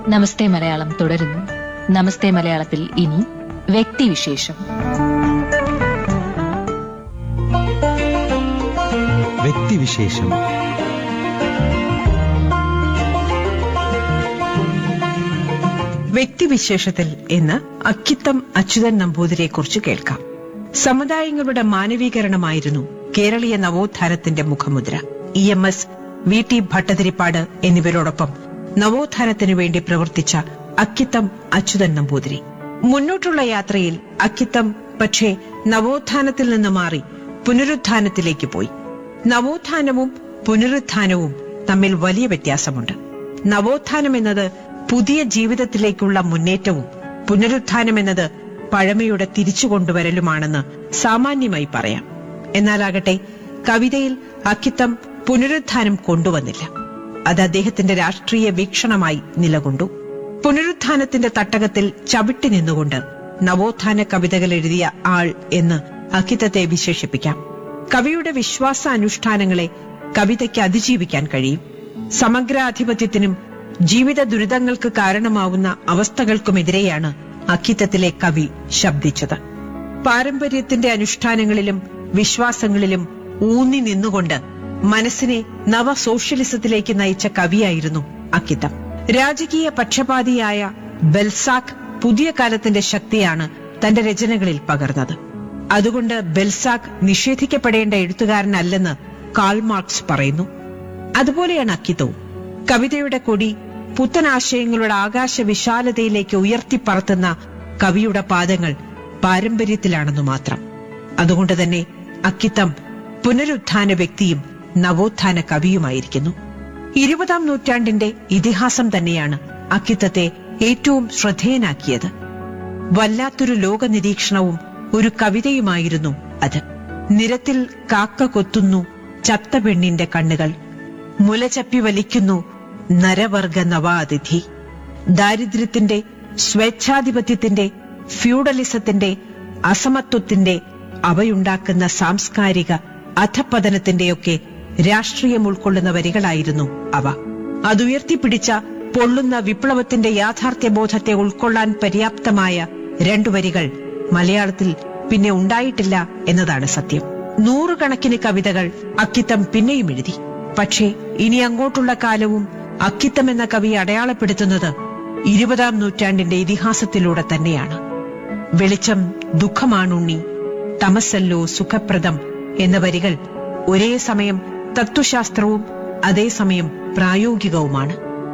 നമസ്തേ മലയാളം തുടരുന്നു നമസ്തേ മലയാളത്തിൽ ഇനി വ്യക്തിവിശേഷം വ്യക്തിവിശേഷം വ്യക്തിവിശേഷത്തിൽ ഇന്ന് അക്കിത്തം അച്യുതൻ നമ്പൂതിരിയെക്കുറിച്ച് കേൾക്കാം സമുദായങ്ങളുടെ മാനവീകരണമായിരുന്നു കേരളീയ നവോത്ഥാനത്തിന്റെ മുഖമുദ്ര E M S V T Bhattathiripad എന്നിവരോടൊപ്പം നവോത്ഥാനത്തിനു വേണ്ടി പ്രവർത്തിച്ച അക്കിത്തം അച്യുതൻ നമ്പൂതിരി മുന്നോട്ടുള്ള യാത്രയിൽ അക്കിത്തം പക്ഷേ നവോത്ഥാനത്തിൽ നിന്ന് മാറി പുനരുത്ഥാനത്തിലേക്ക് പോയി നവോത്ഥാനവും പുനരുത്ഥാനവും തമ്മിൽ വലിയ വ്യത്യാസമുണ്ട് നവോത്ഥാനം എന്നത് പുതിയ ജീവിതത്തിലേക്കുള്ള മുന്നേറ്റവും പുനരുത്ഥാനം എന്നത് പഴമയുടെ തിരിച്ചുകൊണ്ടുവരലുമാണെന്ന് സാമാന്യമായി പറയാം എന്നാലാകട്ടെ കവിതയിൽ അക്കിത്തം പുനരുത്ഥാനം കൊണ്ടുവന്നില്ല അത് അദ്ദേഹത്തിന്റെ രാഷ്ട്രീയ വീക്ഷണമായി നിലകൊണ്ടു പുനരുത്ഥാനത്തിന്റെ തട്ടകത്തിൽ ചവിട്ടി നിന്നുകൊണ്ട് നവോത്ഥാന കവിതകൾ എഴുതിയ ആൾ എന്ന് അക്കിത്തത്തെ വിശേഷിപ്പിക്കാം കവിയുടെ വിശ്വാസ അനുഷ്ഠാനങ്ങളെ കവിതയ്ക്ക് അതിജീവിക്കാൻ കഴിയും സമഗ്രാധിപത്യത്തിനും ജീവിത ദുരിതങ്ങൾക്ക് കാരണമാവുന്ന അവസ്ഥകൾക്കുമെതിരെയാണ് അക്കിത്തത്തിലെ കവി ശബ്ദിച്ചത് പാരമ്പര്യത്തിന്റെ അനുഷ്ഠാനങ്ങളിലും വിശ്വാസങ്ങളിലും ഊന്നി നിന്നുകൊണ്ട് മനസ്സിനെ നവ സോഷ്യലിസത്തിലേക്ക് നയിച്ച കവിയായിരുന്നു അക്കിത്തം രാജകീയ പക്ഷപാതിയായ ബെൽസാക്ക് പുതിയ കാലത്തിന്റെ ശക്തിയാണ് തന്റെ രചനകളിൽ പകർന്നത് അതുകൊണ്ട് ബെൽസാക്ക് നിഷേധിക്കപ്പെടേണ്ട എഴുത്തുകാരനല്ലെന്ന് കാൾ മാർക്സ് പറയുന്നു അതുപോലെയാണ് അക്കിത്തവും കവിതയുടെ കൊടി പുത്തനാശയങ്ങളുടെ ആകാശ വിശാലതയിലേക്ക് ഉയർത്തിപ്പറത്തുന്ന കവിയുടെ പാദങ്ങൾ പാരമ്പര്യത്തിലാണെന്നു മാത്രം അതുകൊണ്ട് തന്നെ അക്കിത്തം പുനരുത്ഥാന വ്യക്തിയും നവോത്ഥാന കവിയുമായിരിക്കുന്നു ഇരുപതാം നൂറ്റാണ്ടിന്റെ ഇതിഹാസം തന്നെയാണ് അക്കിത്തത്തെ ഏറ്റവും ശ്രദ്ധേയനാക്കിയത് വല്ലാത്തൊരു ലോക നിരീക്ഷണവും ഒരു കവിതയുമായിരുന്നു അത് നിരത്തിൽ കാക്ക കൊത്തുന്നു ചത്ത പെണ്ണിന്റെ കണ്ണുകൾ മുലചപ്പി വലിക്കുന്നു നരവർഗ നവാതിഥി ദാരിദ്ര്യത്തിന്റെ സ്വേച്ഛാധിപത്യത്തിന്റെ ഫ്യൂഡലിസത്തിന്റെ അസമത്വത്തിന്റെ അവയുണ്ടാക്കുന്ന സാംസ്കാരിക അധപ്പതനത്തിന്റെയൊക്കെ രാഷ്ട്രീയം ഉൾക്കൊള്ളുന്ന വരികളായിരുന്നു അവ അതുയർത്തിപ്പിടിച്ച പൊള്ളുന്ന വിപ്ലവത്തിന്റെ യാഥാർത്ഥ്യബോധത്തെ ഉൾക്കൊള്ളാൻ പര്യാപ്തമായ രണ്ടു വരികൾ മലയാളത്തിൽ പിന്നെ ഉണ്ടായിട്ടില്ല എന്നതാണ് സത്യം നൂറുകണക്കിന് കവിതകൾ അക്കിത്തം പിന്നെയും എഴുതി പക്ഷേ ഇനി അങ്ങോട്ടുള്ള കാലവും അക്കിത്തം എന്ന കവി അടയാളപ്പെടുത്തുന്നത് ഇരുപതാം നൂറ്റാണ്ടിന്റെ ഇതിഹാസത്തിലൂടെ തന്നെയാണ് വെളിച്ചം ദുഃഖമാണുണ്ണി തമസല്ലോ സുഖപ്രദം എന്ന വരികൾ ഒരേ സമയം തത്വശാസ്ത്രവും അതേസമയം പ്രായോഗികവുമാണ്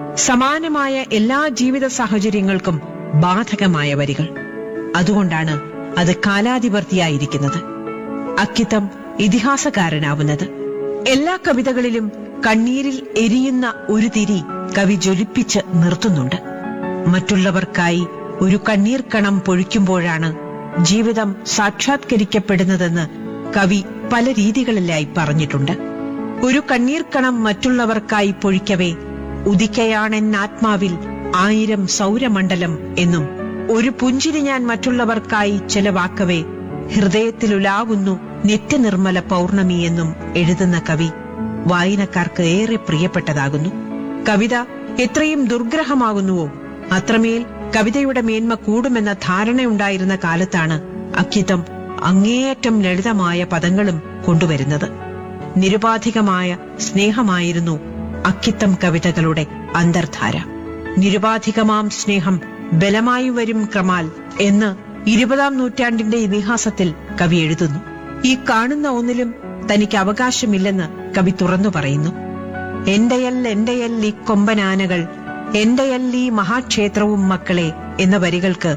സമാനമായ എല്ലാ ജീവിത സാഹചര്യങ്ങൾക്കും ബാധകമായ വരികൾ അതുകൊണ്ടാണ് അത് കാലാധിപർത്തിയായിരിക്കുന്നത് അക്കിത്തം ഇതിഹാസകാരനാവുന്നത് എല്ലാ കവിതകളിലും കണ്ണീരിൽ എരിയുന്ന ഒരു തിരി കവി ജ്വലിപ്പിച്ച് നിർത്തുന്നുണ്ട് മറ്റുള്ളവർക്കായി ഒരു കണ്ണീർ കണം പൊഴിക്കുമ്പോഴാണ് ജീവിതം സാക്ഷാത്കരിക്കപ്പെടുന്നതെന്ന് കവി പല രീതികളിലായി പറഞ്ഞിട്ടുണ്ട് ഒരു കണ്ണീർ കണം മറ്റുള്ളവർക്കായി പൊഴിക്കവേ ഉദിക്കയാണെന്നാത്മാവിൽ ആയിരം സൗരമണ്ഡലം എന്നും ഒരു പുഞ്ചിരി ഞാൻ മറ്റുള്ളവർക്കായി ചെലവാക്കവേ ഹൃദയത്തിലുലാവുന്നു നിത്യനിർമ്മല പൗർണമി എന്നും എഴുതുന്ന കവി വായനക്കാർക്ക് ഏറെ പ്രിയപ്പെട്ടതാകുന്നു കവിത എത്രയും ദുർഗ്രഹമാകുന്നുവോ അത്രമേൽ കവിതയുടെ മേന്മ കൂടുമെന്ന ധാരണയുണ്ടായിരുന്ന കാലത്താണ് അക്കിത്തം അങ്ങേയറ്റം ലളിതമായ പദങ്ങളും കൊണ്ടുവരുന്നത് നിരുപാധികമായ സ്നേഹമായിരുന്നു അക്കിത്തം കവിതകളുടെ അന്തർധാര നിരുപാധികമാം സ്നേഹം ബലമായി വരും ക്രമാൽ എന്ന് ഇരുപതാം നൂറ്റാണ്ടിന്റെ ഇതിഹാസത്തിൽ കവി എഴുതുന്നു ഈ കാണുന്ന ഒന്നിലും തനിക്ക് അവകാശമില്ലെന്ന് കവി തുറന്നു പറയുന്നു എന്റെയൽ എന്റെയൽ ഈ കൊമ്പനാനകൾ എന്റെയൽ ഈ മഹാക്ഷേത്രവും മക്കളെ എന്ന വരികൾക്ക്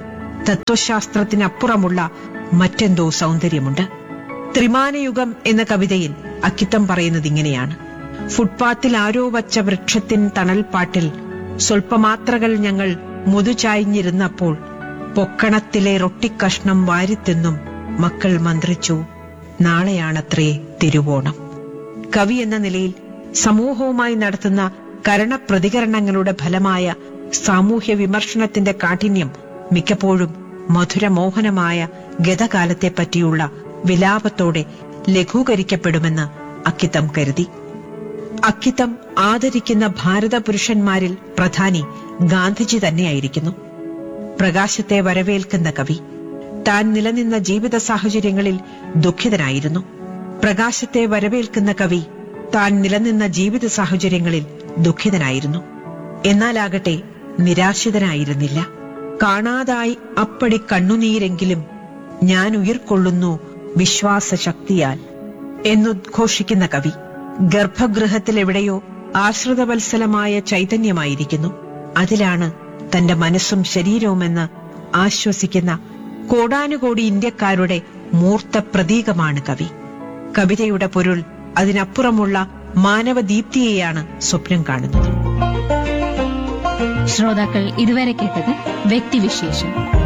തത്വശാസ്ത്രത്തിനപ്പുറമുള്ള മറ്റെന്തോ സൗന്ദര്യമുണ്ട് ത്രിമാനയുഗം എന്ന കവിതയിൽ അക്കിത്തം പറയുന്നത് ഇങ്ങനെയാണ് ഫുട്പാത്തിൽ ആരോ വച്ച വൃക്ഷത്തിൻ തണൽപ്പാട്ടിൽ സ്വൽപ്പമാത്രകൾ ഞങ്ങൾ മുതുചായ്ഞ്ഞിരുന്നപ്പോൾ പൊക്കണത്തിലെ റൊട്ടിക്കഷ്ണം വാരിത്തിന്നും മക്കൾ മന്ത്രിച്ചു നാളെയാണത്രേ തിരുവോണം കവി എന്ന നിലയിൽ സമൂഹവുമായി നടത്തുന്ന കരണപ്രതികരണങ്ങളുടെ ഫലമായ സാമൂഹ്യ വിമർശനത്തിന്റെ കാഠിന്യം മിക്കപ്പോഴും മധുരമോഹനമായ ഗതകാലത്തെപ്പറ്റിയുള്ള വിലാപത്തോടെ ലഘൂകരിക്കപ്പെടുമെന്ന് അക്കിത്തം കരുതി അക്കിത്തം ആദരിക്കുന്ന ഭാരത പുരുഷന്മാരിൽ പ്രധാനി ഗാന്ധിജി തന്നെയായിരിക്കുന്നു പ്രകാശത്തെ വരവേൽക്കുന്ന കവി താൻ നിലനിന്ന ജീവിത സാഹചര്യങ്ങളിൽ ദുഃഖിതനായിരുന്നു പ്രകാശത്തെ വരവേൽക്കുന്ന കവി താൻ നിലനിന്ന ജീവിത സാഹചര്യങ്ങളിൽ ദുഃഖിതനായിരുന്നു എന്നാലാകട്ടെ നിരാശിതനായിരുന്നില്ല കാണാതായി അപ്പടി കണ്ണുനീരെങ്കിലും ഞാൻ ഉയർക്കൊള്ളുന്നു വിശ്വാസശക്തിയാൽ എന്നുദ്ഘോഷിക്കുന്ന കവി ഗർഭഗൃഹത്തിലെവിടെയോ ആശ്രിതവത്സലമായ ചൈതന്യമായിരിക്കുന്നു അതിലാണ് തന്റെ മനസ്സും ശരീരവുമെന്ന് ആശ്വസിക്കുന്ന കോടാനുകോടി ഇന്ത്യക്കാരുടെ മൂർത്ത പ്രതീകമാണ് കവി കവിതയുടെ പൊരുൾ അതിനപ്പുറമുള്ള മാനവദീപ്തിയെയാണ് സ്വപ്നം കാണുന്നത് ശ്രോതാക്കൾ ഇതുവരെ കേട്ടത് വ്യക്തിവിശേഷം